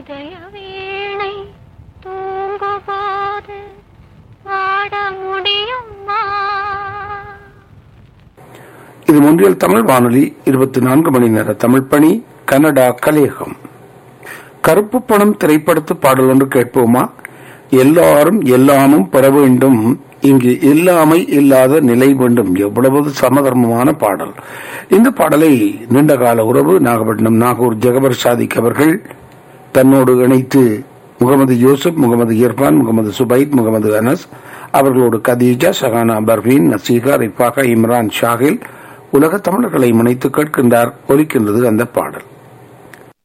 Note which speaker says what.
Speaker 1: இதய வீணை தூங்கும்போது பாட முடியுமா
Speaker 2: இது ஒன்றியல் தமிழ் வானொலி இருபத்தி நான்கு மணி நேர தமிழ் பணி கனடா கலையகம் கருப்பு பணம் திரைப்படத்து பாடல் ஒன்று கேட்போமா எல்லாரும் எல்லாமும் பெற வேண்டும் இங்கு இல்லாமை இல்லாத நிலை வேண்டும் எவ்வளவு சமதர்மமான பாடல் இந்த பாடலை நீண்டகால உறவு நாகப்பட்டினம் நாகூர் ஜெகபர் சாதிக் அவர்கள் தன்னோடு இணைத்து முகமது யூசுப் முகமது இர்பான் முகமது சுபைத் முகமது அனஸ் அவர்களோடு கதீஜா ஷஹானா பர்வீன் நசீகா ரிஃபாகா இம்ரான் ஷாகில் உலக தமிழர்களை முனைத்து கேட்கின்றார் ஒலிக்கின்றது அந்த பாடல்